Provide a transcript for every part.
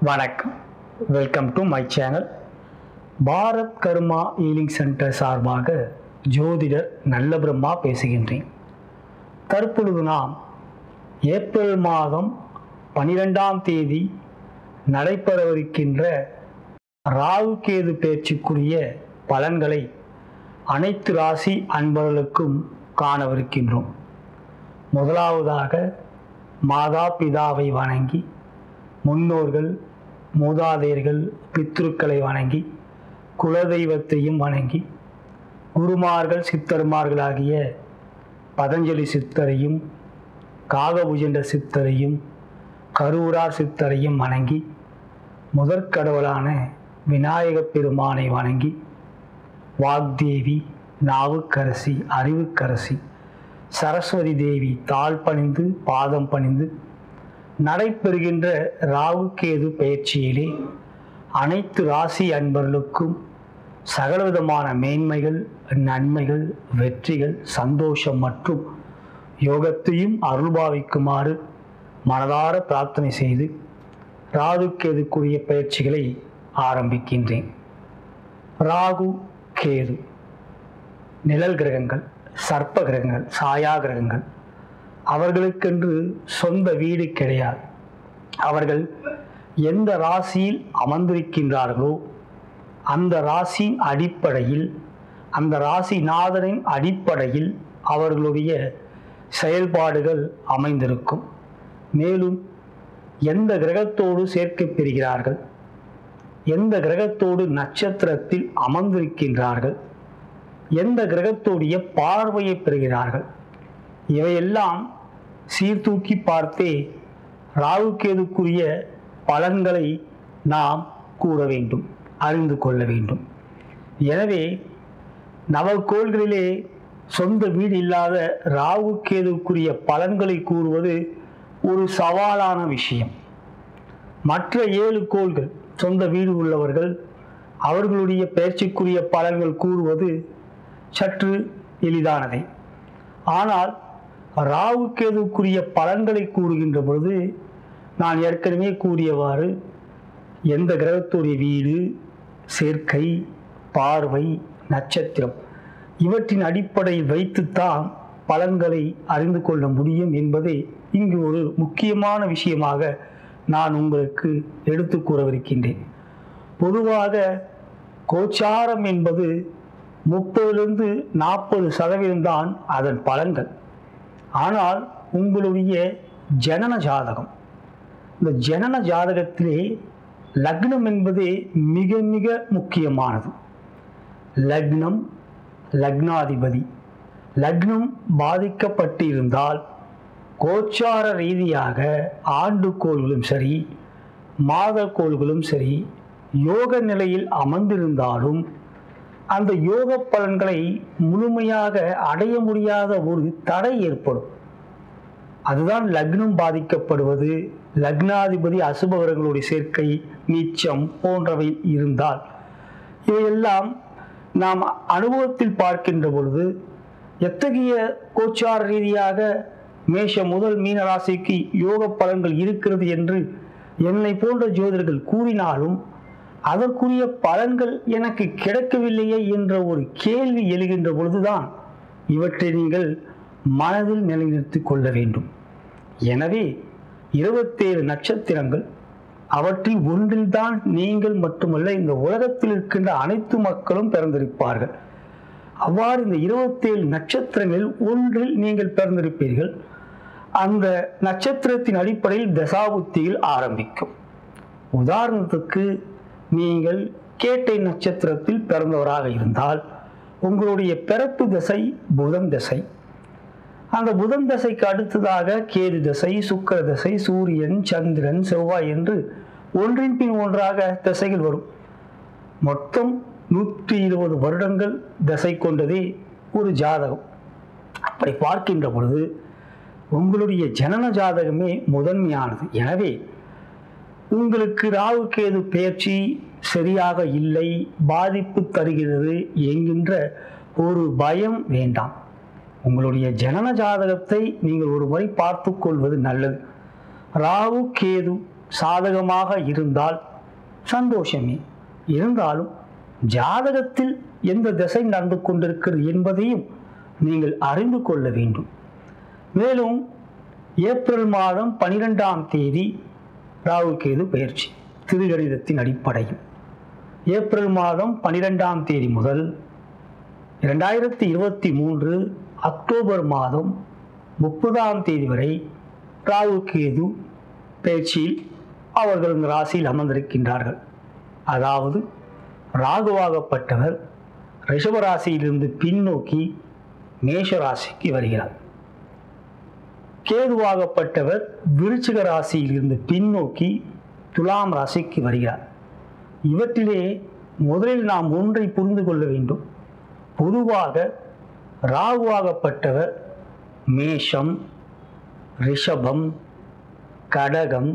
வணக்கம் welcome to my channel Bharat Karma healing centre சார்பாக ஜோதிடர் நல்ல பிரம்மா பேசுகின்றேன் தற்பொழுது நாம் ஏப்ரல் மாதம் பனிரெண்டாம் தேதி நடைபெறவிருக்கின்ற ராகு கேது பேச்சுக்குரிய பலன்களை அனைத்து ராசி அன்பர்களுக்கும் காணவிருக்கின்றோம் முதலாவதாக மாதா பிதாவை வணங்கி முன்னோர்கள் மூதாதையர்கள் பித்ருக்களை வணங்கி குலதெய்வத்தையும் வணங்கி குருமார்கள் சித்தர்மார்களாகிய பதஞ்சலி சித்தரையும் காகபுஜண்ட சித்தரையும் கரூரார் சித்தரையும் வணங்கி முதற்கடவுளான விநாயகப் பெருமானை வணங்கி வாக்தேவி நாவுக்கரசி அறிவுக்கரசி சரஸ்வதி தேவி தாழ் பணிந்து பாதம் பணிந்து நடைபெறுகின்ற ராகு கேது பயிற்சியிலே அனைத்து ராசி அன்பர்களுக்கும் சகலவிதமான மேன்மைகள் நன்மைகள் வெற்றிகள் சந்தோஷம் மற்றும் யோகத்தையும் அருள்பாவிக்குமாறு மனதார பிரார்த்தனை செய்து ராகு கேதுக்குரிய பயிற்சிகளை ஆரம்பிக்கின்றேன் ராகு கேது நிழல் கிரகங்கள் சர்ப்ப கிரகங்கள் சாயா கிரகங்கள் அவர்களுக்கென்று சொந்த வீடு கிடையாது அவர்கள் எந்த ராசியில் அமர்ந்திருக்கின்றார்களோ அந்த ராசியின் அடிப்படையில் அந்த ராசிநாதனின் அடிப்படையில் அவர்களுடைய செயல்பாடுகள் அமைந்திருக்கும் மேலும் எந்த கிரகத்தோடு சேர்க்கப் பெறுகிறார்கள் எந்த கிரகத்தோடு நட்சத்திரத்தில் அமர்ந்திருக்கின்றார்கள் எந்த கிரகத்தோடைய பார்வையை பெறுகிறார்கள் இவையெல்லாம் சீர்தூக்கி பார்த்தே ராகுகேதுக்குரிய பலன்களை நாம் கூற வேண்டும் அறிந்து கொள்ள வேண்டும் எனவே நவக்கோள்களிலே சொந்த வீடு இல்லாத ராகு கேதுக்குரிய பலன்களை கூறுவது ஒரு சவாலான விஷயம் மற்ற ஏழு கோள்கள் சொந்த வீடு உள்ளவர்கள் அவர்களுடைய பயிற்சிக்குரிய பலன்கள் கூறுவது சற்று எளிதானதை ஆனால் ராகு கேதுக்குரிய பலன்களை கூறுகின்ற பொழுது நான் ஏற்கனவே கூறியவாறு எந்த கிரகத்துடைய வீடு சேர்க்கை பார்வை நட்சத்திரம் இவற்றின் அடிப்படையில் வைத்துத்தான் பலன்களை அறிந்து கொள்ள முடியும் என்பதை இங்கு ஒரு முக்கியமான விஷயமாக நான் உங்களுக்கு எடுத்து கூறவிருக்கின்றேன் பொதுவாக கோச்சாரம் என்பது முப்பதிலிருந்து நாற்பது சதவீதம் தான் அதன் பலன்கள் ஆனால் உங்களுடைய ஜனன ஜாதகம் இந்த ஜனன ஜாதகத்திலே லக்னம் என்பதே மிக மிக முக்கியமானது லக்னம் லக்னாதிபதி லக்னம் பாதிக்கப்பட்டிருந்தால் கோச்சார ரீதியாக ஆண்டு கோள்களும் சரி மாத கோள்களும் சரி யோக நிலையில் அமர்ந்திருந்தாலும் அந்த யோக பலன்களை முழுமையாக அடைய முடியாத ஒரு தடை ஏற்படும் அதுதான் லக்னம் பாதிக்கப்படுவது லக்னாதிபதி அசுபவர்களுடைய சேர்க்கை நீச்சம் போன்றவை இருந்தால் இவையெல்லாம் நாம் அனுபவத்தில் பார்க்கின்ற பொழுது எத்தகைய கோச்சார ரீதியாக மேஷம் முதல் மீன ராசிக்கு யோக பலன்கள் இருக்கிறது என்று என்னை போன்ற ஜோதிடர்கள் கூறினாலும் அதற்குரிய பலன்கள் எனக்கு கிடைக்கவில்லையே என்ற ஒரு கேள்வி எழுகின்ற பொழுதுதான் இவற்றை நீங்கள் மனதில் நிலைநிறுத்திக் கொள்ள வேண்டும் எனவே இருபத்தேழு நட்சத்திரங்கள் அவற்றில் ஒன்றில்தான் நீங்கள் மட்டுமல்ல இந்த உலகத்தில் இருக்கின்ற அனைத்து மக்களும் பிறந்திருப்பார்கள் அவ்வாறு இந்த இருபத்தேழு நட்சத்திரங்களில் ஒன்றில் நீங்கள் பிறந்திருப்பீர்கள் அந்த நட்சத்திரத்தின் அடிப்படையில் தசாபுத்தியில் ஆரம்பிக்கும் உதாரணத்துக்கு நீங்கள் கேட்டை நட்சத்திரத்தில் பிறந்தவராக இருந்தால் உங்களுடைய பிறப்பு திசை புதன் திசை அந்த புதன் தசைக்கு அடுத்ததாக கேது தசை சுக்கர தசை சூரியன் சந்திரன் செவ்வாய் என்று ஒன்றின் பின் ஒன்றாக திசைகள் வரும் மொத்தம் நூற்றி இருபது வருடங்கள் தசை கொண்டதே ஒரு ஜாதகம் அப்படி பார்க்கின்ற பொழுது உங்களுடைய ஜனன ஜாதகமே முதன்மையானது எனவே உங்களுக்கு ராகு கேது பெயர்ச்சி சரியாக இல்லை பாதிப்பு தருகிறது என்கின்ற ஒரு பயம் வேண்டாம் உங்களுடைய ஜனன ஜாதகத்தை நீங்கள் ஒரு முறை பார்த்து கொள்வது நல்லது ராகு கேது சாதகமாக இருந்தால் சந்தோஷமே இருந்தாலும் ஜாதகத்தில் எந்த திசை நடந்து கொண்டிருக்கிறது என்பதையும் நீங்கள் அறிந்து கொள்ள வேண்டும் மேலும் ஏப்ரல் மாதம் பனிரெண்டாம் தேதி ராகுகேது பயிற்சி திருகணிதத்தின் அடிப்படையில் ஏப்ரல் மாதம் பனிரெண்டாம் தேதி முதல் இரண்டாயிரத்தி இருபத்தி மூன்று அக்டோபர் மாதம் முப்பதாம் தேதி வரை ராகுகேது பயிற்சியில் அவர்கள் இந்த ராசியில் அமர்ந்திருக்கின்றார்கள் அதாவது ராகுவாகப்பட்டவர் ரிஷபராசியிலிருந்து பின்னோக்கி மேஷ ராசிக்கு வருகிறார் கேதுவாகப்பட்டவர் விருச்சிக ராசியிலிருந்து பின்னோக்கி துலாம் ராசிக்கு வருகிறார் இவற்றிலே முதலில் நாம் ஒன்றை புரிந்து கொள்ள வேண்டும் பொதுவாக ராகுவாகப்பட்டவர் மேஷம் ரிஷபம் கடகம்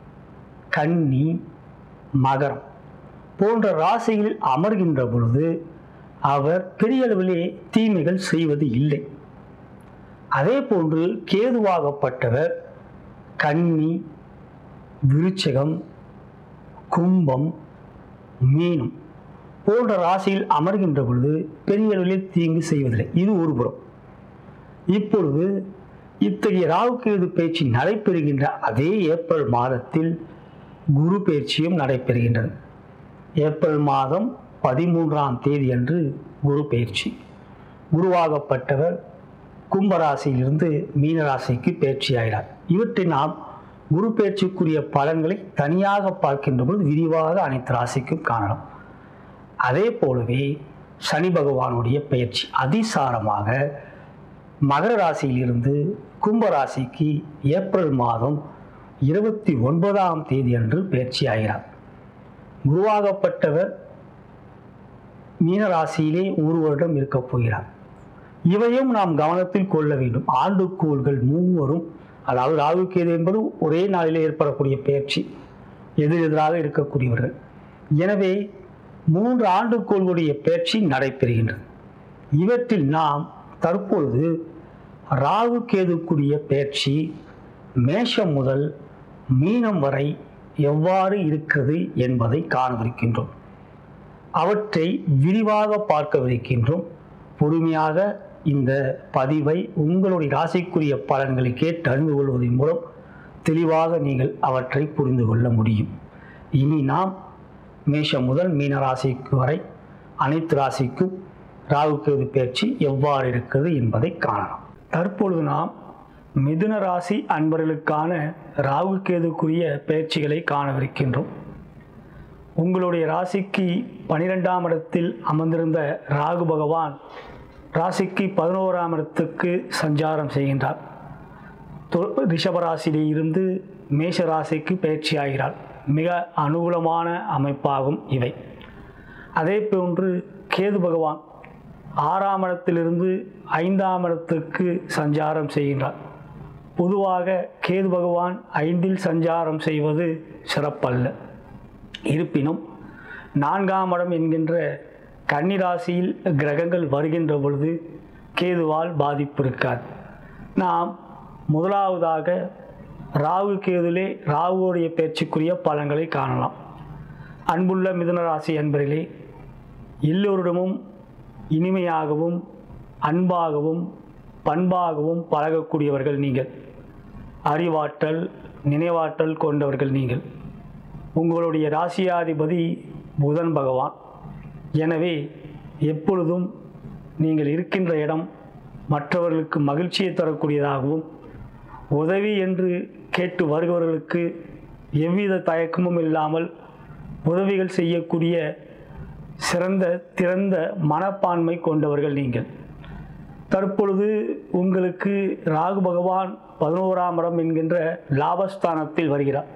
கன்னி மகரம் போன்ற ராசிகளில் அமர்கின்ற பொழுது அவர் பெரிய அளவிலே தீமைகள் செய்வது இல்லை அதே போன்று கேதுவாகப்பட்டவர் கன்னி விருச்சகம் கும்பம் மீனம் போன்ற ராசியில் அமர்கின்ற பொழுது பெரிய அளவில் தீங்கு செய்வதில்லை இது ஒரு புறம் இப்பொழுது இத்தகைய ராகுகேது பயிற்சி நடைபெறுகின்ற அதே ஏப்ரல் மாதத்தில் குரு பயிற்சியும் நடைபெறுகின்றது ஏப்ரல் மாதம் பதிமூன்றாம் தேதி அன்று குரு பயிற்சி குருவாகப்பட்டவர் கும்பராசியிலிருந்து மீனராசிக்கு பயிற்சி ஆகிறார் இவற்றை நாம் குரு பயிற்சிக்குரிய பலன்களை தனியாக பார்க்கின்ற பொழுது விரிவாக அனைத்து ராசிக்கும் காணலாம் அதே போலவே சனி பகவானுடைய பயிற்சி அதிசாரமாக மகர ராசியிலிருந்து கும்ப ராசிக்கு ஏப்ரல் மாதம் இருபத்தி ஒன்பதாம் தேதி அன்று பயிற்சி ஆகிறார் குருவாகப்பட்டவர் மீன ராசியிலே ஒரு வருடம் இருக்கப் போகிறார் இவையும் நாம் கவனத்தில் கொள்ள வேண்டும் ஆண்டுக்கோள்கள் மூவரும் அதாவது ராகு கேது என்பது ஒரே நாளிலே ஏற்படக்கூடிய பயிற்சி எதிர் எதிராக இருக்கக்கூடியவர்கள் எனவே மூன்று ஆண்டுக்கோள்களுடைய பயிற்சி நடைபெறுகின்றது இவற்றில் நாம் தற்பொழுது ராகு கேதுக்குரிய பயிற்சி மேஷம் முதல் மீனம் வரை எவ்வாறு இருக்கிறது என்பதை காணவிருக்கின்றோம் அவற்றை விரிவாக பார்க்கவிருக்கின்றோம் பொறுமையாக இந்த பதிவை உங்களுடைய ராசிக்குரிய பலன்களை கேட்டு அறிந்து கொள்வதன் மூலம் தெளிவாக நீங்கள் அவற்றை புரிந்து கொள்ள முடியும் இனி நாம் மேஷம் முதல் மீன ராசிக்கு வரை அனைத்து ராசிக்கும் ராகுகேது பயிற்சி எவ்வாறு இருக்கிறது என்பதை காணலாம் தற்பொழுது நாம் மிதுன ராசி அன்பர்களுக்கான ராகுகேதுக்குரிய பயிற்சிகளை காணவிருக்கின்றோம் உங்களுடைய ராசிக்கு பனிரெண்டாம் இடத்தில் அமர்ந்திருந்த ராகு பகவான் ராசிக்கு பதினோராம் இடத்துக்கு சஞ்சாரம் செய்கின்றார் தொ- ரிஷபராசியிலே இருந்து மேஷ ராசிக்கு பயிற்சி ஆகிறார் மிக அனுகூலமான அமைப்பாகும் இவை அதே போன்று கேது பகவான் ஆறாம் இடத்திலிருந்து ஐந்தாம் இடத்துக்கு சஞ்சாரம் செய்கின்றார் பொதுவாக கேது பகவான் ஐந்தில் சஞ்சாரம் செய்வது சிறப்பல்ல இருப்பினும் நான்காம் இடம் என்கின்ற கன்னிராசியில் கிரகங்கள் வருகின்ற பொழுது கேதுவால் பாதிப்பு இருக்காது நாம் முதலாவதாக ராகு கேதுலே ராகுவோடைய பேச்சுக்குரிய பலன்களை காணலாம் அன்புள்ள மிதுன ராசி அன்பர்களே எல்லோரிடமும் இனிமையாகவும் அன்பாகவும் பண்பாகவும் பழகக்கூடியவர்கள் நீங்கள் அறிவாற்றல் நினைவாற்றல் கொண்டவர்கள் நீங்கள் உங்களுடைய ராசியாதிபதி புதன் பகவான் எனவே எப்பொழுதும் நீங்கள் இருக்கின்ற இடம் மற்றவர்களுக்கு மகிழ்ச்சியை தரக்கூடியதாகவும் உதவி என்று கேட்டு வருபவர்களுக்கு எவ்வித தயக்கமும் இல்லாமல் உதவிகள் செய்யக்கூடிய சிறந்த திறந்த மனப்பான்மை கொண்டவர்கள் நீங்கள் தற்பொழுது உங்களுக்கு ராகு பகவான் பதினோராம் இடம் என்கின்ற லாபஸ்தானத்தில் வருகிறார்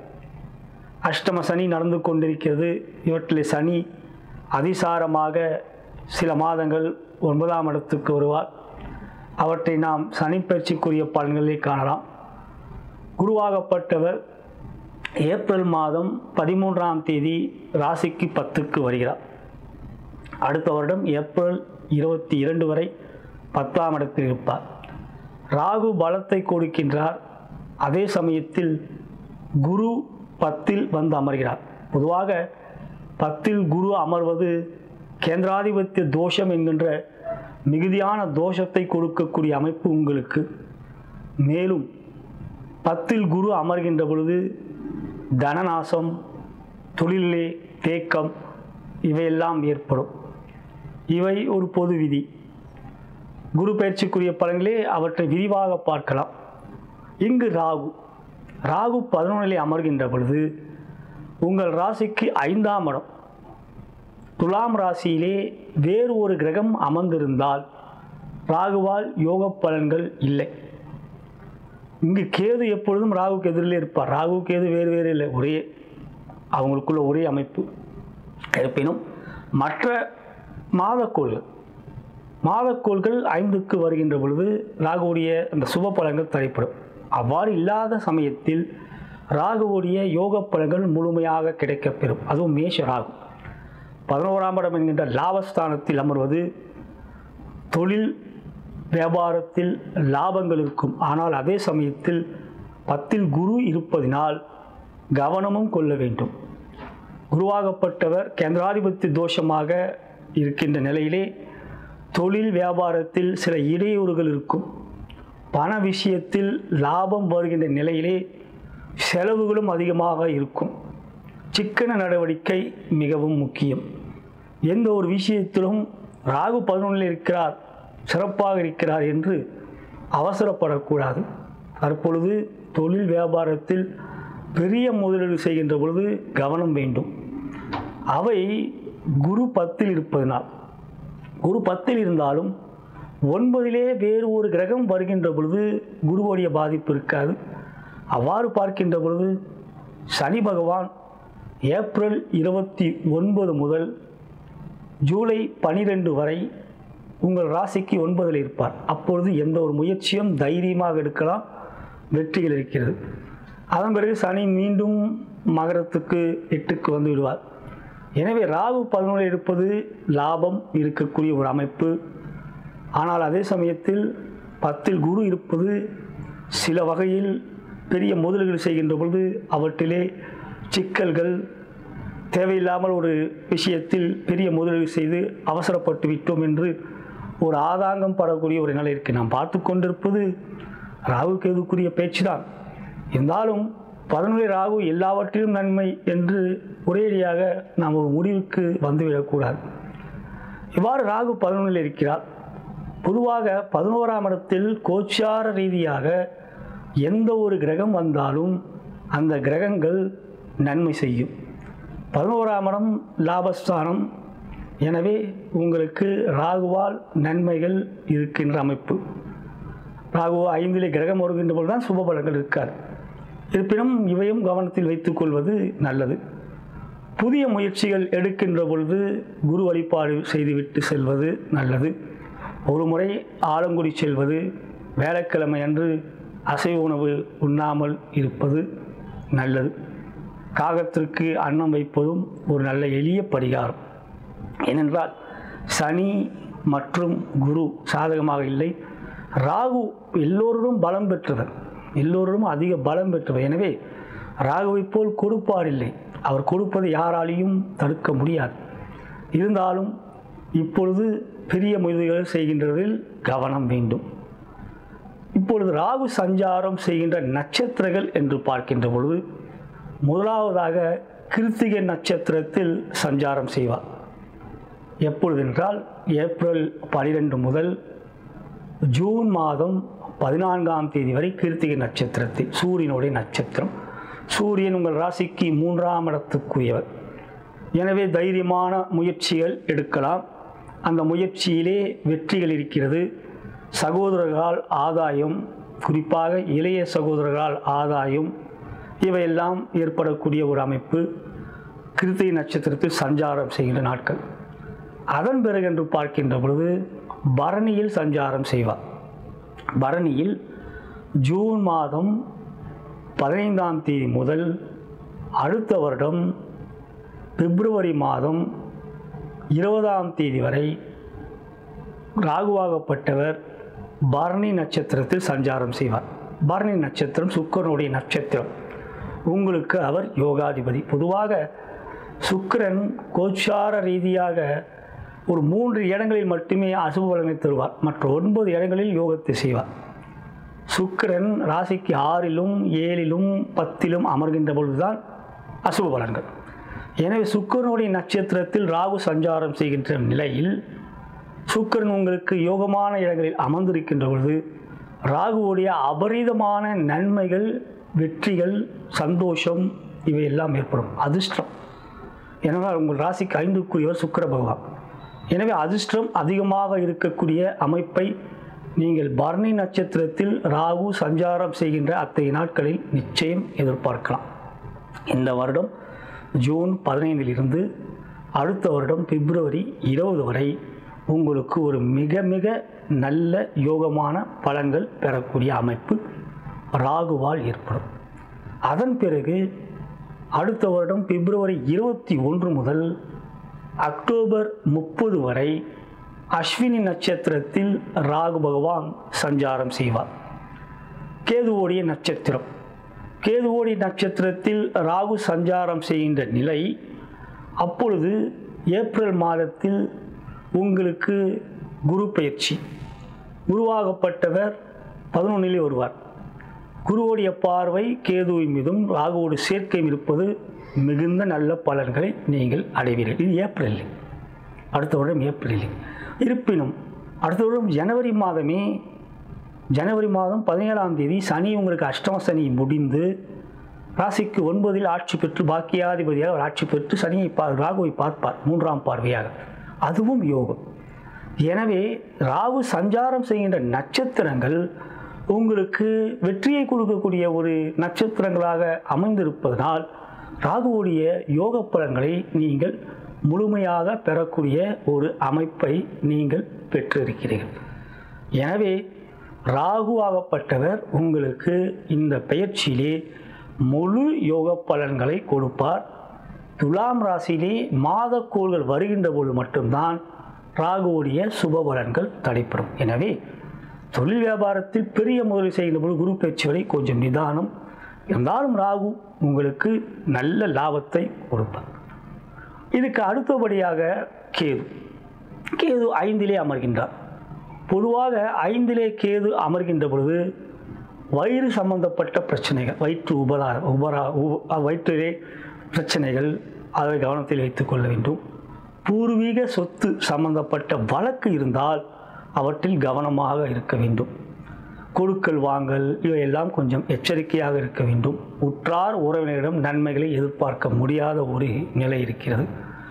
அஷ்டம சனி நடந்து கொண்டிருக்கிறது இவற்றில் சனி அதிசாரமாக சில மாதங்கள் ஒன்பதாம் இடத்துக்கு வருவார் அவற்றை நாம் சனி பயிற்சிக்குரிய பலன்களை காணலாம் குருவாகப்பட்டவர் ஏப்ரல் மாதம் பதிமூன்றாம் தேதி ராசிக்கு பத்துக்கு வருகிறார் அடுத்த வருடம் ஏப்ரல் இருபத்தி இரண்டு வரை பத்தாம் இடத்தில் இருப்பார் ராகு பலத்தை கொடுக்கின்றார் அதே சமயத்தில் குரு பத்தில் வந்து அமர்கிறார் பொதுவாக பத்தில் குரு அமர்வது கேந்திராதிபத்திய தோஷம் என்கின்ற மிகுதியான தோஷத்தை கொடுக்கக்கூடிய அமைப்பு உங்களுக்கு மேலும் பத்தில் குரு அமர்கின்ற பொழுது தனநாசம் தொழிலே தேக்கம் இவையெல்லாம் ஏற்படும் இவை ஒரு பொது விதி குரு பயிற்சிக்குரிய பலன்களே அவற்றை விரிவாக பார்க்கலாம் இங்கு ராகு ராகு பதினொன்றிலே அமர்கின்ற பொழுது உங்கள் ராசிக்கு ஐந்தாம் இடம் துலாம் ராசியிலே வேறு ஒரு கிரகம் அமர்ந்திருந்தால் ராகுவால் யோக பலன்கள் இல்லை இங்கு கேது எப்பொழுதும் ராகுக்கு எதிரிலே இருப்பார் ராகு கேது வேறு வேறு இல்லை ஒரே அவங்களுக்குள்ள ஒரே அமைப்பு இருப்பினும் மற்ற மாதக்கோள்கள் மாதக்கோள்கள் ஐந்துக்கு வருகின்ற பொழுது ராகுவுடைய அந்த சுப பலன்கள் தடைப்படும் அவ்வாறு இல்லாத சமயத்தில் ராகுவுடைய யோக பலன்கள் முழுமையாக கிடைக்கப்பெறும் அதுவும் மேஷ ராகு பதினோராம் இடம் என்கின்ற லாபஸ்தானத்தில் அமர்வது தொழில் வியாபாரத்தில் லாபங்கள் இருக்கும் ஆனால் அதே சமயத்தில் பத்தில் குரு இருப்பதினால் கவனமும் கொள்ள வேண்டும் குருவாகப்பட்டவர் கேந்திராதிபத்தி தோஷமாக இருக்கின்ற நிலையிலே தொழில் வியாபாரத்தில் சில இடையூறுகள் இருக்கும் பண விஷயத்தில் லாபம் வருகின்ற நிலையிலே செலவுகளும் அதிகமாக இருக்கும் சிக்கன நடவடிக்கை மிகவும் முக்கியம் எந்த ஒரு விஷயத்திலும் ராகு பதினொன்றில் இருக்கிறார் சிறப்பாக இருக்கிறார் என்று அவசரப்படக்கூடாது தற்பொழுது தொழில் வியாபாரத்தில் பெரிய முதலீடு செய்கின்ற பொழுது கவனம் வேண்டும் அவை குரு பத்தில் இருப்பதனால் குரு பத்தில் இருந்தாலும் ஒன்பதிலே வேறு ஒரு கிரகம் வருகின்ற பொழுது குருவுடைய பாதிப்பு இருக்காது அவ்வாறு பார்க்கின்ற பொழுது சனி பகவான் ஏப்ரல் இருபத்தி ஒன்பது முதல் ஜூலை பனிரெண்டு வரை உங்கள் ராசிக்கு ஒன்பதில் இருப்பார் அப்பொழுது எந்த ஒரு முயற்சியும் தைரியமாக எடுக்கலாம் வெற்றிகள் இருக்கிறது அதன் பிறகு சனி மீண்டும் மகரத்துக்கு எட்டுக்கு வந்து விடுவார் எனவே ராகு பதினொன்றில் இருப்பது லாபம் இருக்கக்கூடிய ஒரு அமைப்பு ஆனால் அதே சமயத்தில் பத்தில் குரு இருப்பது சில வகையில் பெரிய முதலீடு செய்கின்ற பொழுது அவற்றிலே சிக்கல்கள் தேவையில்லாமல் ஒரு விஷயத்தில் பெரிய முதலீடு செய்து அவசரப்பட்டு விட்டோம் என்று ஒரு ஆதாங்கம் படக்கூடிய ஒரு நிலை இருக்குது நாம் பார்த்து கொண்டிருப்பது ராகு கேதுக்குரிய பேச்சு தான் இருந்தாலும் பதினொன்று ராகு எல்லாவற்றிலும் நன்மை என்று ஒரேடியாக நாம் ஒரு முடிவுக்கு வந்துவிடக்கூடாது இவ்வாறு ராகு பதினொன்றில் இருக்கிறார் பொதுவாக பதினோராம் இடத்தில் கோச்சார ரீதியாக எந்த ஒரு கிரகம் வந்தாலும் அந்த கிரகங்கள் நன்மை செய்யும் பதினோராம் இடம் லாபஸ்தானம் எனவே உங்களுக்கு ராகுவால் நன்மைகள் இருக்கின்ற அமைப்பு ராகு ஐந்திலே கிரகம் வருகின்ற பொழுது தான் சுப பலன்கள் இருக்காது இருப்பினும் இவையும் கவனத்தில் வைத்துக்கொள்வது நல்லது புதிய முயற்சிகள் எடுக்கின்ற பொழுது குரு வழிபாடு செய்துவிட்டு செல்வது நல்லது ஒரு முறை ஆலங்குடி செல்வது வேலைக்கிழமை அன்று அசைவ உணவு உண்ணாமல் இருப்பது நல்லது காகத்திற்கு அன்னம் வைப்பதும் ஒரு நல்ல எளிய பரிகாரம் ஏனென்றால் சனி மற்றும் குரு சாதகமாக இல்லை ராகு எல்லோரும் பலம் பெற்றவர் எல்லோரும் அதிக பலம் பெற்றவர் எனவே ராகுவைப் போல் கொடுப்பார் இல்லை அவர் கொடுப்பதை யாராலையும் தடுக்க முடியாது இருந்தாலும் இப்பொழுது பெரிய முயற்சிகள் செய்கின்றதில் கவனம் வேண்டும் இப்பொழுது ராகு சஞ்சாரம் செய்கின்ற நட்சத்திரங்கள் என்று பார்க்கின்ற பொழுது முதலாவதாக கிருத்திகை நட்சத்திரத்தில் சஞ்சாரம் செய்வார் எப்பொழுதென்றால் ஏப்ரல் பனிரெண்டு முதல் ஜூன் மாதம் பதினான்காம் தேதி வரை கிருத்திகை நட்சத்திரத்தில் சூரியனுடைய நட்சத்திரம் சூரியன் உங்கள் ராசிக்கு மூன்றாம் இடத்துக்குரியவர் எனவே தைரியமான முயற்சிகள் எடுக்கலாம் அந்த முயற்சியிலே வெற்றிகள் இருக்கிறது சகோதரர்களால் ஆதாயம் குறிப்பாக இளைய சகோதரர்களால் ஆதாயம் இவையெல்லாம் ஏற்படக்கூடிய ஒரு அமைப்பு கிருத்திகை நட்சத்திரத்தில் சஞ்சாரம் செய்கின்ற நாட்கள் அதன் பிறகு என்று பார்க்கின்ற பொழுது பரணியில் சஞ்சாரம் செய்வார் பரணியில் ஜூன் மாதம் பதினைந்தாம் தேதி முதல் அடுத்த வருடம் பிப்ரவரி மாதம் இருபதாம் தேதி வரை ராகுவாகப்பட்டவர் பரணி நட்சத்திரத்தில் சஞ்சாரம் செய்வார் பரணி நட்சத்திரம் சுக்கரனுடைய நட்சத்திரம் உங்களுக்கு அவர் யோகாதிபதி பொதுவாக சுக்கிரன் கோச்சார ரீதியாக ஒரு மூன்று இடங்களில் மட்டுமே அசுப பலனை தருவார் மற்ற ஒன்பது இடங்களில் யோகத்தை செய்வார் சுக்கிரன் ராசிக்கு ஆறிலும் ஏழிலும் பத்திலும் அமர்கின்ற பொழுதுதான் அசுப பலன்கள் எனவே சுக்கிரனுடைய நட்சத்திரத்தில் ராகு சஞ்சாரம் செய்கின்ற நிலையில் சுக்கிரன் உங்களுக்கு யோகமான இடங்களில் அமர்ந்திருக்கின்ற பொழுது ராகுவுடைய அபரிதமான நன்மைகள் வெற்றிகள் சந்தோஷம் இவையெல்லாம் ஏற்படும் அதிர்ஷ்டம் ஏனென்றால் உங்கள் ராசிக்கு ஐந்துக்குரியவர் சுக்கிர பகவான் எனவே அதிர்ஷ்டம் அதிகமாக இருக்கக்கூடிய அமைப்பை நீங்கள் பரணி நட்சத்திரத்தில் ராகு சஞ்சாரம் செய்கின்ற அத்தகைய நாட்களில் நிச்சயம் எதிர்பார்க்கலாம் இந்த வருடம் ஜூன் பதினைந்திலிருந்து அடுத்த வருடம் பிப்ரவரி இருபது வரை உங்களுக்கு ஒரு மிக மிக நல்ல யோகமான பலன்கள் பெறக்கூடிய அமைப்பு ராகுவால் ஏற்படும் அதன் பிறகு அடுத்த வருடம் பிப்ரவரி இருபத்தி ஒன்று முதல் அக்டோபர் முப்பது வரை அஸ்வினி நட்சத்திரத்தில் ராகு பகவான் சஞ்சாரம் செய்வார் கேதுவோடைய நட்சத்திரம் கேதுவோடைய நட்சத்திரத்தில் ராகு சஞ்சாரம் செய்கின்ற நிலை அப்பொழுது ஏப்ரல் மாதத்தில் உங்களுக்கு குரு பயிற்சி குருவாகப்பட்டவர் பதினொன்றிலே வருவார் குருவோடைய பார்வை கேதுவின் மீதும் ராகுவோடு சேர்க்கை இருப்பது மிகுந்த நல்ல பலன்களை நீங்கள் அடைவீர்கள் இது ஏப்ரலில் அடுத்த வருடம் ஏப்ரலில் இருப்பினும் அடுத்த வருடம் ஜனவரி மாதமே ஜனவரி மாதம் பதினேழாம் தேதி சனி உங்களுக்கு அஷ்டம சனி முடிந்து ராசிக்கு ஒன்பதில் ஆட்சி பெற்று பாக்கியாதிபதியாக அவர் ஆட்சி பெற்று சனியை பா ராகுவை பார்ப்பார் மூன்றாம் பார்வையாக அதுவும் யோகம் எனவே ராகு சஞ்சாரம் செய்கின்ற நட்சத்திரங்கள் உங்களுக்கு வெற்றியை கொடுக்கக்கூடிய ஒரு நட்சத்திரங்களாக அமைந்திருப்பதனால் ராகுவுடைய யோக பலன்களை நீங்கள் முழுமையாக பெறக்கூடிய ஒரு அமைப்பை நீங்கள் பெற்றிருக்கிறீர்கள் எனவே ராகு ஆகப்பட்டவர் உங்களுக்கு இந்த பயிற்சியிலே முழு யோக பலன்களை கொடுப்பார் துலாம் ராசியிலே மாதக்கோள்கள் வருகின்ற போது மட்டும்தான் ராகுவுடைய சுப பலன்கள் தடைப்படும் எனவே தொழில் வியாபாரத்தில் பெரிய முதலீடு செய்கின்ற போது குரு பயிற்சிகளை கொஞ்சம் நிதானம் இருந்தாலும் ராகு உங்களுக்கு நல்ல லாபத்தை கொடுப்பார் இதுக்கு அடுத்தபடியாக கேது கேது ஐந்திலே அமர்கின்றார் பொதுவாக ஐந்திலே கேது அமர்கின்ற பொழுது வயிறு சம்பந்தப்பட்ட பிரச்சனைகள் வயிற்று உபதார உபரா உ- வயிற்றிலே பிரச்சனைகள் அதை கவனத்தில் வைத்துக் கொள்ள வேண்டும் பூர்வீக சொத்து சம்பந்தப்பட்ட வழக்கு இருந்தால் அவற்றில் கவனமாக இருக்க வேண்டும் கொடுக்கல் வாங்கல் இவையெல்லாம் கொஞ்சம் எச்சரிக்கையாக இருக்க வேண்டும் உற்றார் உறவினரிடம் நன்மைகளை எதிர்பார்க்க முடியாத ஒரு நிலை இருக்கிறது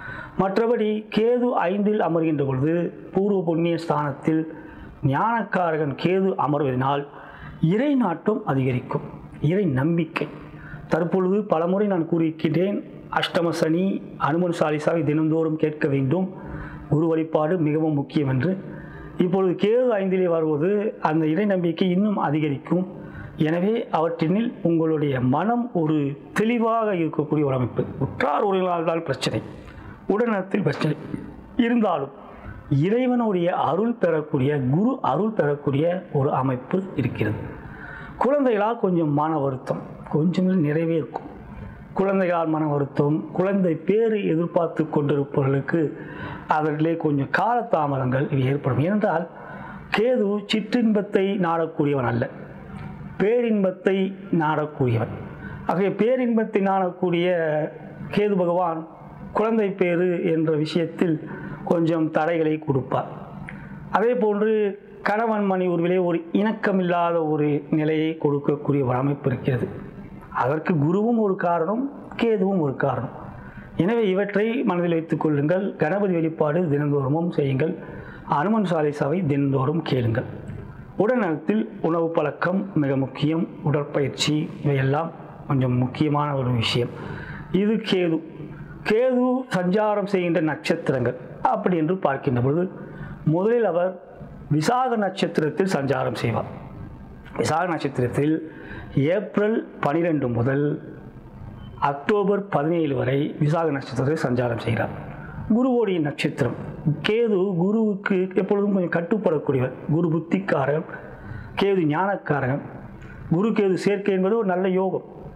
மற்றபடி கேது ஐந்தில் அமர்கின்ற பொழுது பூர்வ புண்ணிய ஸ்தானத்தில் ஞானக்காரகன் கேது அமர்வதனால் இறை நாட்டம் அதிகரிக்கும் இறை நம்பிக்கை தற்பொழுது பலமுறை நான் கூறியிருக்கிறேன் அஷ்டம சனி அனுமன் சாலிசாவை தினந்தோறும் கேட்க வேண்டும் குரு வழிபாடு மிகவும் முக்கியம் என்று இப்பொழுது கேது ஐந்திலே வருவது அந்த இறை நம்பிக்கை இன்னும் அதிகரிக்கும் எனவே அவற்றினில் உங்களுடைய மனம் ஒரு தெளிவாக இருக்கக்கூடிய ஒரு அமைப்பு உற்றார் உறவினர்களால் தான் பிரச்சனை உடல்நலத்தில் பிரச்சனை இருந்தாலும் இறைவனுடைய அருள் பெறக்கூடிய குரு அருள் பெறக்கூடிய ஒரு அமைப்பு இருக்கிறது குழந்தைகளால் கொஞ்சம் மன வருத்தம் கொஞ்சம் நிறைவே இருக்கும் குழந்தைகளால் மன வருத்தம் குழந்தை பேறு எதிர்பார்த்து கொண்டிருப்பவர்களுக்கு அதிலே கொஞ்சம் காலதாமதங்கள் இவை ஏற்படும் ஏனென்றால் கேது சிற்றின்பத்தை நாடக்கூடியவன் அல்ல பேரின்பத்தை நாடக்கூடியவன் ஆகவே பேரின்பத்தை நாடக்கூடிய கேது பகவான் குழந்தை பேறு என்ற விஷயத்தில் கொஞ்சம் தடைகளை கொடுப்பார் அதே போன்று கணவன் மணி உருவிலே ஒரு இணக்கமில்லாத ஒரு நிலையை கொடுக்கக்கூடிய ஒரு அமைப்பு இருக்கிறது அதற்கு குருவும் ஒரு காரணம் கேதுவும் ஒரு காரணம் எனவே இவற்றை மனதில் வைத்துக் கொள்ளுங்கள் கணபதி வழிபாடு தினந்தோறுமும் செய்யுங்கள் அனுமன் சாலிசாவை தினந்தோறும் கேளுங்கள் உடல்நலத்தில் உணவு பழக்கம் மிக முக்கியம் உடற்பயிற்சி இவையெல்லாம் கொஞ்சம் முக்கியமான ஒரு விஷயம் இது கேது கேது சஞ்சாரம் செய்கின்ற நட்சத்திரங்கள் அப்படி என்று பார்க்கின்ற பொழுது முதலில் அவர் விசாக நட்சத்திரத்தில் சஞ்சாரம் செய்வார் விசாக நட்சத்திரத்தில் ஏப்ரல் பனிரெண்டு முதல் அக்டோபர் பதினேழு வரை விசாக நட்சத்திரத்தில் சஞ்சாரம் செய்கிறார் குருவோடைய நட்சத்திரம் கேது குருவுக்கு எப்பொழுதும் கொஞ்சம் கட்டுப்படக்கூடியவர் குரு புத்திக்காரன் கேது ஞானக்காரன் குரு கேது சேர்க்கை என்பது ஒரு நல்ல யோகம்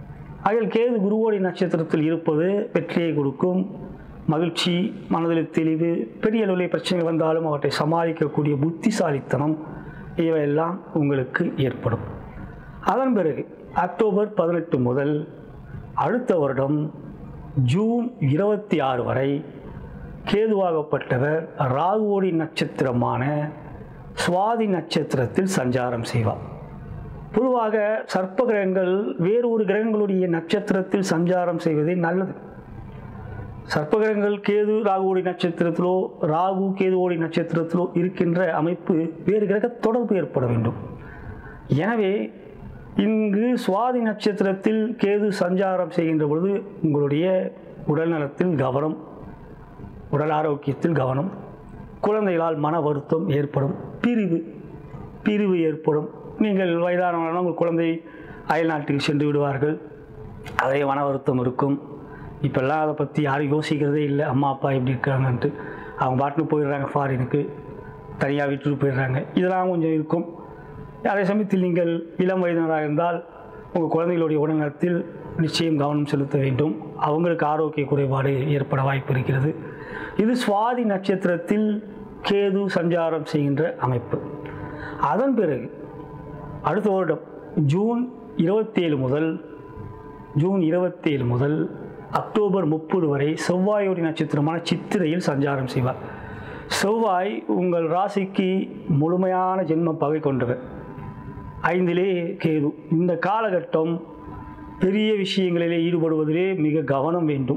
அதில் கேது குருவோடி நட்சத்திரத்தில் இருப்பது வெற்றியை கொடுக்கும் மகிழ்ச்சி மனதில் தெளிவு பெரிய அளவில் பிரச்சனைகள் வந்தாலும் அவற்றை சமாளிக்கக்கூடிய புத்திசாலித்தனம் இவையெல்லாம் உங்களுக்கு ஏற்படும் அதன் பிறகு அக்டோபர் பதினெட்டு முதல் அடுத்த வருடம் ஜூன் இருபத்தி ஆறு வரை கேதுவாகப்பட்டவர் ராகுவோடி நட்சத்திரமான சுவாதி நட்சத்திரத்தில் சஞ்சாரம் செய்வார் பொதுவாக சர்ப்ப கிரகங்கள் வேறு ஒரு கிரகங்களுடைய நட்சத்திரத்தில் சஞ்சாரம் செய்வதே நல்லது சர்ப்ப கிரகங்கள் கேது ராகுவோடி நட்சத்திரத்திலோ ராகு கேதுவோடி நட்சத்திரத்திலோ இருக்கின்ற அமைப்பு வேறு கிரக தொடர்பு ஏற்பட வேண்டும் எனவே இங்கு சுவாதி நட்சத்திரத்தில் கேது சஞ்சாரம் செய்கின்ற பொழுது உங்களுடைய உடல் நலத்தில் கவனம் உடல் ஆரோக்கியத்தில் கவனம் குழந்தைகளால் மன வருத்தம் ஏற்படும் பிரிவு பிரிவு ஏற்படும் நீங்கள் வயதானவர்களான உங்கள் குழந்தை அயல்நாட்டுக்கு சென்று விடுவார்கள் அதே மன வருத்தம் இருக்கும் இப்போல்லாம் அதை பற்றி யாரும் யோசிக்கிறதே இல்லை அம்மா அப்பா எப்படி இருக்காங்கன்ட்டு அவங்க பாட்டுன்னு போயிடுறாங்க ஃபாரினுக்கு தனியாக விட்டுட்டு போயிடுறாங்க இதெல்லாம் கொஞ்சம் இருக்கும் அதே சமயத்தில் நீங்கள் இளம் வயதினராக இருந்தால் உங்கள் குழந்தைகளுடைய உடல்நலத்தில் நிச்சயம் கவனம் செலுத்த வேண்டும் அவங்களுக்கு ஆரோக்கிய குறைபாடு ஏற்பட வாய்ப்பு இருக்கிறது இது சுவாதி நட்சத்திரத்தில் கேது சஞ்சாரம் செய்கின்ற அமைப்பு அதன் பிறகு அடுத்த வருடம் ஜூன் இருபத்தேழு முதல் ஜூன் இருபத்தேழு முதல் அக்டோபர் முப்பது வரை செவ்வாயோடி நட்சத்திரமான சித்திரையில் சஞ்சாரம் செய்வார் செவ்வாய் உங்கள் ராசிக்கு முழுமையான ஜென்ம பகை கொண்டவர் ஐந்திலே கேது இந்த காலகட்டம் பெரிய விஷயங்களிலே ஈடுபடுவதிலே மிக கவனம் வேண்டும்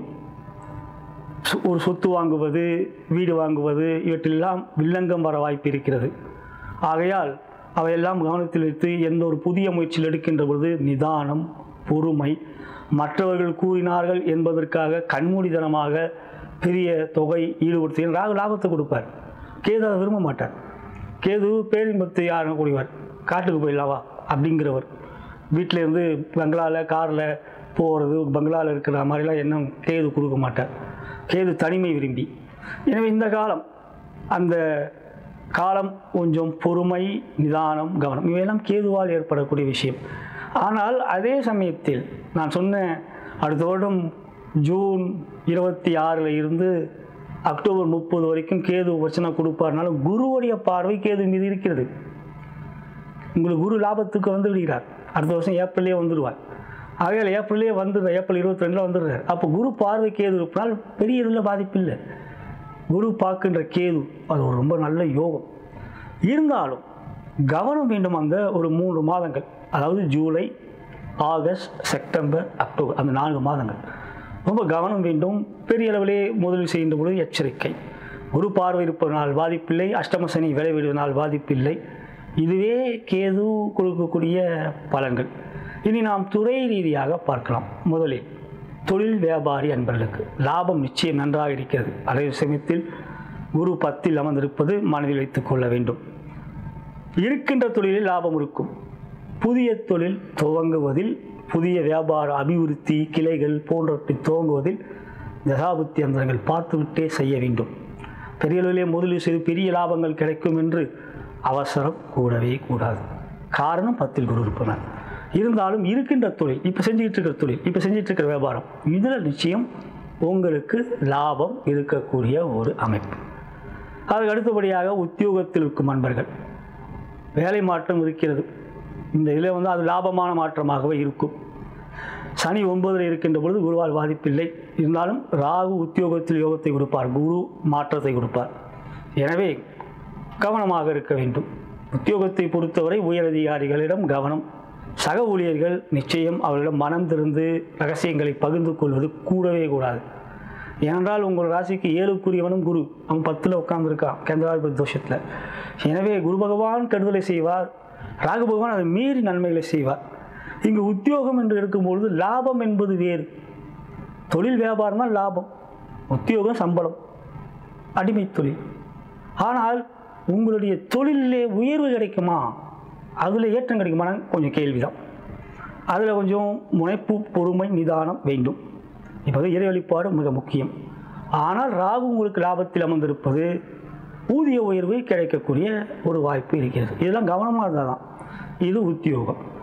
சு- ஒரு சொத்து வாங்குவது வீடு வாங்குவது இவற்றெல்லாம் வில்லங்கம் வர வாய்ப்பு இருக்கிறது ஆகையால் அவையெல்லாம் கவனத்தில் வைத்து எந்த ஒரு புதிய முயற்சியில் எடுக்கின்ற பொழுது நிதானம் பொறுமை மற்றவர்கள் கூறினார்கள் என்பதற்காக கண்மூடித்தனமாக பெரிய தொகை ஈடுபடுத்தி ராகு லாபத்தை கொடுப்பார் கேது அதை விரும்ப மாட்டார் கேது பேரின்பத்தை யாரும் கூடியவர் காட்டுக்கு போயிடலாவா அப்படிங்கிறவர் வீட்டில் இருந்து பங்களாவில் காரில் போகிறது பங்களாவில் இருக்கிற மாதிரிலாம் எண்ணம் கேது கொடுக்க மாட்டார் கேது தனிமை விரும்பி எனவே இந்த காலம் அந்த காலம் கொஞ்சம் பொறுமை நிதானம் கவனம் இவையெல்லாம் கேதுவால் ஏற்படக்கூடிய விஷயம் ஆனால் அதே சமயத்தில் நான் சொன்ன அடுத்த வருடம் ஜூன் இருபத்தி ஆறில் இருந்து அக்டோபர் முப்பது வரைக்கும் கேது பிரச்சனை கொடுப்பார்னாலும் குருவுடைய பார்வை கேது மீது இருக்கிறது உங்களுக்கு குரு லாபத்துக்கு வந்து விடுகிறார் அடுத்த வருஷம் ஏப்ரல்லே வந்துடுவார் ஆகையால் ஏப்ரல்லே வந்துடுற ஏப்ரல் இருபத்தி ரெண்டில் வந்துடுறார் அப்போ குரு பார்வை கேது இருப்பதால் பெரிய அளவில் பாதிப்பு இல்லை குரு பார்க்கின்ற கேது அது ஒரு ரொம்ப நல்ல யோகம் இருந்தாலும் கவனம் வேண்டும் அந்த ஒரு மூன்று மாதங்கள் அதாவது ஜூலை ஆகஸ்ட் செப்டம்பர் அக்டோபர் அந்த நான்கு மாதங்கள் ரொம்ப கவனம் வேண்டும் பெரிய அளவிலே முதலீடு செய்கின்ற பொழுது எச்சரிக்கை குரு பார்வை இருப்பதனால் பாதிப்பில்லை அஷ்டம சனி விளைவிடுவதனால் பாதிப்பில்லை இதுவே கேது கொடுக்கக்கூடிய பலன்கள் இனி நாம் துறை ரீதியாக பார்க்கலாம் முதலில் தொழில் வியாபாரி அன்பர்களுக்கு லாபம் நிச்சயம் நன்றாக இருக்கிறது அதே சமயத்தில் குரு பத்தில் அமர்ந்திருப்பது மனதில் வைத்துக் கொள்ள வேண்டும் இருக்கின்ற தொழிலில் லாபம் இருக்கும் புதிய தொழில் துவங்குவதில் புதிய வியாபார அபிவிருத்தி கிளைகள் போன்றவற்றை துவங்குவதில் தசாபுத்தி அந்தரங்கள் பார்த்துவிட்டே செய்ய வேண்டும் பெரிய அளவிலே முதலீடு செய்து பெரிய லாபங்கள் கிடைக்கும் என்று அவசரம் கூடவே கூடாது காரணம் பத்தில் குரு இருப்பனர் இருந்தாலும் இருக்கின்ற தொழில் இப்போ செஞ்சுக்கிட்டு இருக்கிற தொழில் இப்போ செஞ்சுட்டு இருக்கிற வியாபாரம் இதில் நிச்சயம் உங்களுக்கு லாபம் இருக்கக்கூடிய ஒரு அமைப்பு அதுக்கு அடுத்தபடியாக உத்தியோகத்தில் இருக்கும் அன்பர்கள் வேலை மாற்றம் இருக்கிறது இந்த இதில் வந்து அது லாபமான மாற்றமாகவே இருக்கும் சனி ஒன்பதில் இருக்கின்ற பொழுது குருவால் பாதிப்பில்லை இருந்தாலும் ராகு உத்தியோகத்தில் யோகத்தை கொடுப்பார் குரு மாற்றத்தை கொடுப்பார் எனவே கவனமாக இருக்க வேண்டும் உத்தியோகத்தை பொறுத்தவரை உயரதிகாரிகளிடம் கவனம் சக ஊழியர்கள் நிச்சயம் அவர்களிடம் மனம் திறந்து ரகசியங்களை பகிர்ந்து கொள்வது கூடவே கூடாது ஏனென்றால் உங்கள் ராசிக்கு ஏழுக்குரியவனும் குரு அவன் பத்தில் உட்கார்ந்துருக்கான் கேந்திராதிபதி தோஷத்தில் எனவே குரு பகவான் கெடுதலை செய்வார் ராகு பகவான் அதை மீறி நன்மைகளை செய்வார் இங்கு உத்தியோகம் என்று இருக்கும்பொழுது லாபம் என்பது வேறு தொழில் வியாபாரம் தான் லாபம் உத்தியோகம் சம்பளம் அடிமை தொழில் ஆனால் உங்களுடைய தொழிலிலே உயர்வு கிடைக்குமா அதில் ஏற்றம் கிடைக்குமா கொஞ்சம் கேள்விதான் அதில் கொஞ்சம் முனைப்பு பொறுமை நிதானம் வேண்டும் இப்போ இறை வழிபாடு மிக முக்கியம் ஆனால் ராகு உங்களுக்கு லாபத்தில் அமர்ந்திருப்பது ஊதிய உயர்வு கிடைக்கக்கூடிய ஒரு வாய்ப்பு இருக்கிறது இதெல்லாம் கவனமாக இருந்தால் தான் இது உத்தியோகம்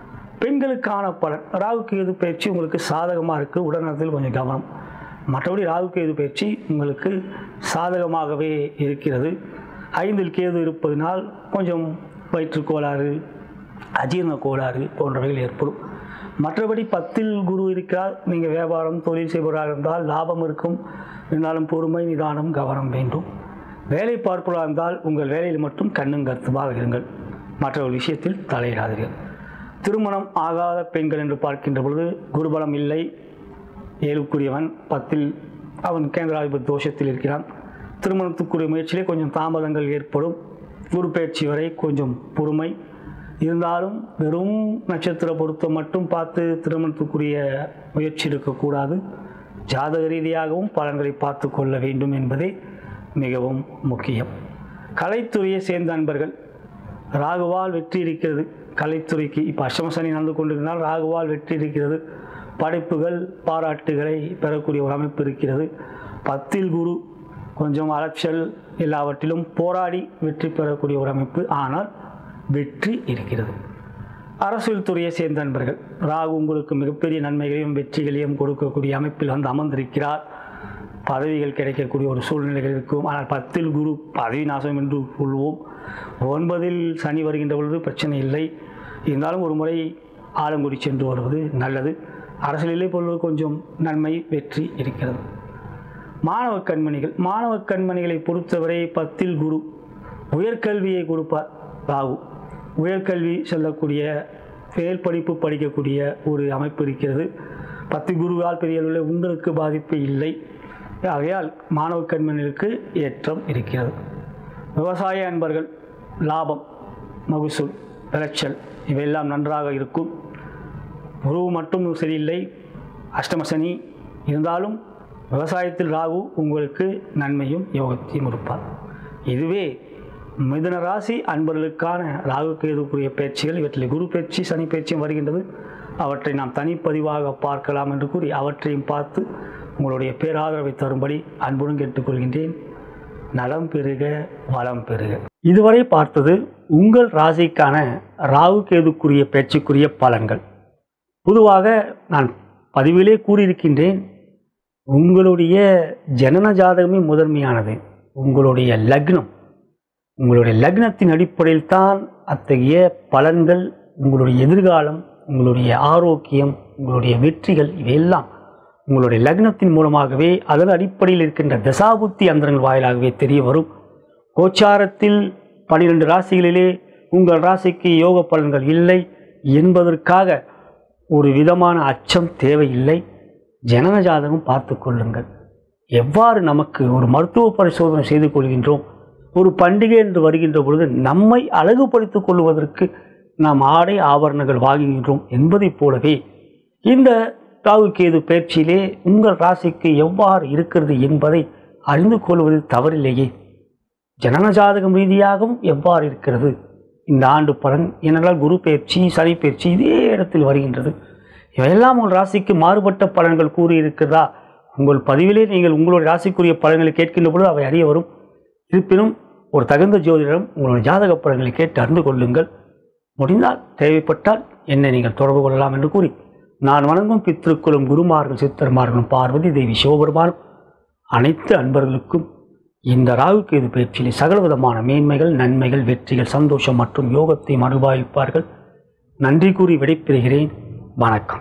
பெண்களுக்கான பலன் ராகு கேது பயிற்சி உங்களுக்கு சாதகமாக இருக்குது உடல்நலத்தில் கொஞ்சம் கவனம் மற்றபடி ராகு கேது பயிற்சி உங்களுக்கு சாதகமாகவே இருக்கிறது ஐந்தில் கேது இருப்பதனால் கொஞ்சம் வயிற்றுக் கோளாறு அஜீரண கோளாறு போன்றவைகள் ஏற்படும் மற்றபடி பத்தில் குரு இருக்கிறார் நீங்கள் வியாபாரம் தொழில் செய்பவராக இருந்தால் லாபம் இருக்கும் இருந்தாலும் பொறுமை நிதானம் கவனம் வேண்டும் வேலை பார்ப்பவராக இருந்தால் உங்கள் வேலையில் மட்டும் கண்ணும் கருத்துமாக இருங்கள் மற்ற ஒரு விஷயத்தில் தலையிடாதீர்கள் திருமணம் ஆகாத பெண்கள் என்று பார்க்கின்ற பொழுது குருபலம் இல்லை ஏழுக்குரியவன் பத்தில் அவன் கேந்திராதிபதி தோஷத்தில் இருக்கிறான் திருமணத்துக்குரிய முயற்சியிலே கொஞ்சம் தாமதங்கள் ஏற்படும் குரு பயிற்சி வரை கொஞ்சம் பொறுமை இருந்தாலும் வெறும் நட்சத்திர பொருத்தம் மட்டும் பார்த்து திருமணத்துக்குரிய முயற்சி இருக்கக்கூடாது ஜாதக ரீதியாகவும் பலன்களை பார்த்து கொள்ள வேண்டும் என்பதே மிகவும் முக்கியம் கலைத்துறையை சேர்ந்த நண்பர்கள் ராகுவால் வெற்றி இருக்கிறது கலைத்துறைக்கு இப்போ அஷ்டமசனி நடந்து கொண்டிருந்தால் ராகுவால் வெற்றி இருக்கிறது படைப்புகள் பாராட்டுகளை பெறக்கூடிய ஒரு அமைப்பு இருக்கிறது பத்தில் குரு கொஞ்சம் அலைச்சல் எல்லாவற்றிலும் போராடி வெற்றி பெறக்கூடிய ஒரு அமைப்பு ஆனால் வெற்றி இருக்கிறது அரசியல் துறையை சேர்ந்த நண்பர்கள் ராகு உங்களுக்கு மிகப்பெரிய நன்மைகளையும் வெற்றிகளையும் கொடுக்கக்கூடிய அமைப்பில் வந்து அமர்ந்திருக்கிறார் பதவிகள் கிடைக்கக்கூடிய ஒரு சூழ்நிலைகள் இருக்கும் ஆனால் பத்தில் குரு பதவி நாசம் என்று கொள்வோம் ஒன்பதில் சனி வருகின்ற பொழுது பிரச்சனை இல்லை இருந்தாலும் ஒரு முறை ஆலங்குடி சென்று வருவது நல்லது அரசியலிலே பொழுது கொஞ்சம் நன்மை வெற்றி இருக்கிறது மாணவ கண்மணிகள் மாணவ கண்மணிகளை பொறுத்தவரை பத்தில் குரு உயர்கல்வியை கொடுப்பார் ராகு உயர்கல்வி செல்லக்கூடிய மேல் படிப்பு படிக்கக்கூடிய ஒரு அமைப்பு இருக்கிறது பத்து குருவால் பெரிய அளவில் உங்களுக்கு பாதிப்பு இல்லை ஆகையால் மாணவ கண்மணிகளுக்கு ஏற்றம் இருக்கிறது விவசாய அன்பர்கள் லாபம் மகசூல் விளைச்சல் இவையெல்லாம் நன்றாக இருக்கும் குரு மட்டும் சரியில்லை அஷ்டமசனி இருந்தாலும் விவசாயத்தில் ராகு உங்களுக்கு நன்மையும் யோகத்தையும் இருப்பார் இதுவே மிதுன ராசி அன்பர்களுக்கான ராகு கேதுக்குரிய பயிற்சிகள் இவற்றில் குரு பயிற்சி சனி பயிற்சியும் வருகின்றது அவற்றை நாம் தனிப்பதிவாக பார்க்கலாம் என்று கூறி அவற்றையும் பார்த்து உங்களுடைய பேராதரவை தரும்படி அன்புடன் கேட்டுக்கொள்கின்றேன் நலம் பெறுக வளம் பெறுக இதுவரை பார்த்தது உங்கள் ராசிக்கான ராகு கேதுக்குரிய பயிற்சிக்குரிய பலன்கள் பொதுவாக நான் பதிவிலே கூறியிருக்கின்றேன் உங்களுடைய ஜனன ஜாதகமே முதன்மையானது உங்களுடைய லக்னம் உங்களுடைய லக்னத்தின் அடிப்படையில் தான் அத்தகைய பலன்கள் உங்களுடைய எதிர்காலம் உங்களுடைய ஆரோக்கியம் உங்களுடைய வெற்றிகள் இவையெல்லாம் உங்களுடைய லக்னத்தின் மூலமாகவே அதன் அடிப்படையில் இருக்கின்ற தசாபுத்தி அந்தரங்கள் வாயிலாகவே தெரிய வரும் கோச்சாரத்தில் பனிரெண்டு ராசிகளிலே உங்கள் ராசிக்கு யோக பலன்கள் இல்லை என்பதற்காக ஒரு விதமான அச்சம் தேவையில்லை ஜனன ஜாதகம் பார்த்து கொள்ளுங்கள் எவ்வாறு நமக்கு ஒரு மருத்துவ பரிசோதனை செய்து கொள்கின்றோம் ஒரு பண்டிகை என்று வருகின்ற பொழுது நம்மை அழகுபடுத்திக் கொள்வதற்கு நாம் ஆடை ஆபரணங்கள் வாங்குகின்றோம் என்பதைப் போலவே இந்த ராகு கேது பயிற்சியிலே உங்கள் ராசிக்கு எவ்வாறு இருக்கிறது என்பதை அறிந்து கொள்வது தவறில்லையே ஜனன ஜாதகம் ரீதியாகவும் எவ்வாறு இருக்கிறது இந்த ஆண்டு பலன் ஏனென்றால் குரு பயிற்சி சனி பயிற்சி இதே இடத்தில் வருகின்றது இவையெல்லாம் உங்கள் ராசிக்கு மாறுபட்ட பலன்கள் கூறியிருக்கிறதா உங்கள் பதிவிலே நீங்கள் உங்களுடைய ராசிக்குரிய பலன்களை கேட்கின்ற பொழுது அவை அறிய வரும் இருப்பினும் ஒரு தகுந்த ஜோதிடரும் உங்களுடைய ஜாதக பலன்களை கேட்டு அறிந்து கொள்ளுங்கள் முடிந்தால் தேவைப்பட்டால் என்னை நீங்கள் தொடர்பு கொள்ளலாம் என்று கூறி நான் வணங்கும் பித்திருக்குளும் குருமார்கள் சித்தர்மார்களும் பார்வதி தேவி சிவபெருமானும் அனைத்து அன்பர்களுக்கும் இந்த ராகு கேது பயிற்சியில் சகலவிதமான மேன்மைகள் நன்மைகள் வெற்றிகள் சந்தோஷம் மற்றும் யோகத்தை மறுபாவிப்பார்கள் நன்றி கூறி விடைபெறுகிறேன் வணக்கம்